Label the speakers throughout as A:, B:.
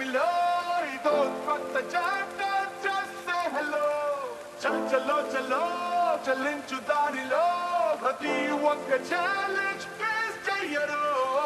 A: సేవిలో ఇదో కొత్త chapter just say hello చల్ చలో చలో చలించు దారిలో ప్రతి ఒక్క ఛాలెంజ్ ఫేస్ చెయ్యరు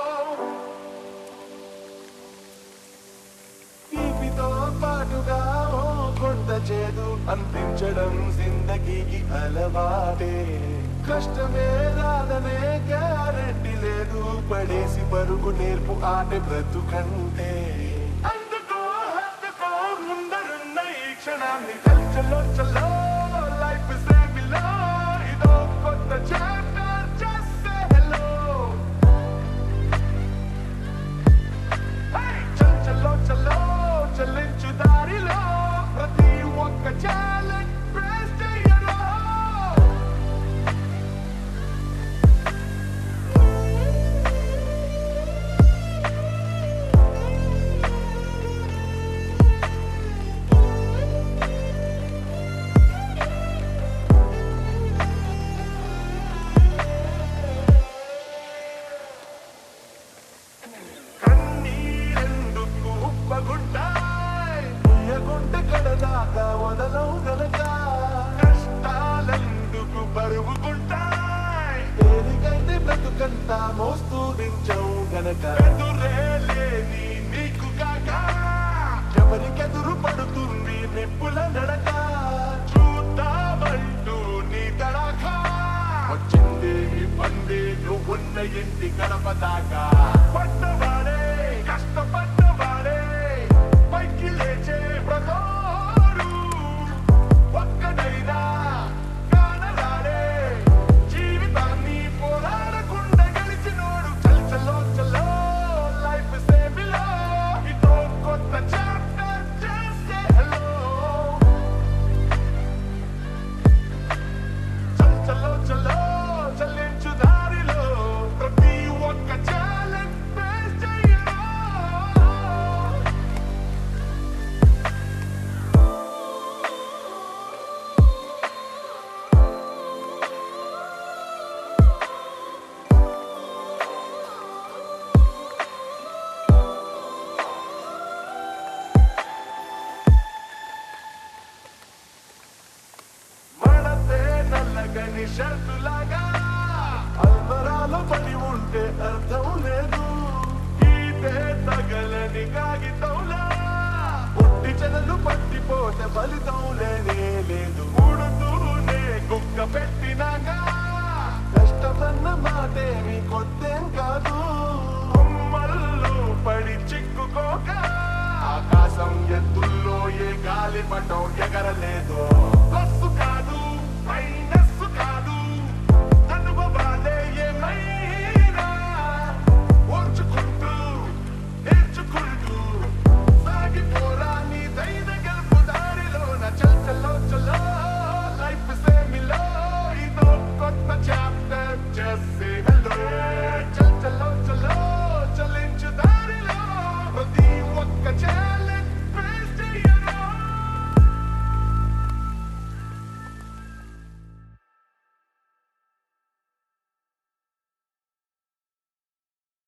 A: తీపితో పాటుగా ఓ కొంత చేదు అందించడం జిందగీకి అలవాటే కష్టమే రాదనే గ్యారెంటీ లేదు పడేసి పరుగు నేర్పు ఆట బ్రతుకంటే అందుకో హత్తుకో ముందరున్న ఈ క్షణాన్ని చల్లో చల్లో లైఫ్ సేమిలో ఇదో కొత్త chapter just say hello Hey! చల్ చల్లో చల్లో చలించు దారిలో ప్రతి ఒక్క ఛాలెంజ్ ఫేస్ చెయ్యరు కన్నీరెందుకు ఉప్పగుంటాయ్ ఉయ్యగుంట కడదాకా వదలవు గనక కష్టాలెందుకు బరువుకుంటాయ్ తేలికైతే బ్రతుకంతా మోస్తూ దించవు గనక ఎదురే లేని నీకు కాక ఎవరికెదురు పడుతుంది నిప్పుల నడక చూద్దామంటూ నీ తడక వచ్చింది ఈ బండి నువ్వున్న ఇంటి గడప దాకా పట్టవాడే కష్టపడ్డవాడే పైకి లేచే ప్రతోడు ఒక్కడైనా కానరాడే జీవితాన్ని పోరాడకుండా గెలిచినోడు చల్ చల్లో చల్లో లైఫ్ సేమిలో ఇదో కొత్త చాప్టర్ చేసే హలో చల్ చల్లో చల్లో చల్లించు దారిలో ప్రతి ఒక్క ఛాలెంజ్ ఫేస్ చెయ్యరా మడతే నల్లగని షర్టులాగా అల్మరాలో పడి ఉంటే అర్థం లేదు ఈతే తగలని కాగితంలా పుట్టి చెదలు పట్టిపోతే ఫలితం లేనే లేదు ఉడుతూనే కుక్క పెట్టినాగా కష్టమన్న మాటేమి కొత్తేం కాదు కొమ్మల్లో పడి చిక్కుకోక ఆకాశం ఎత్తుల్లో ఏ గాలి పటం ఎగరలేదు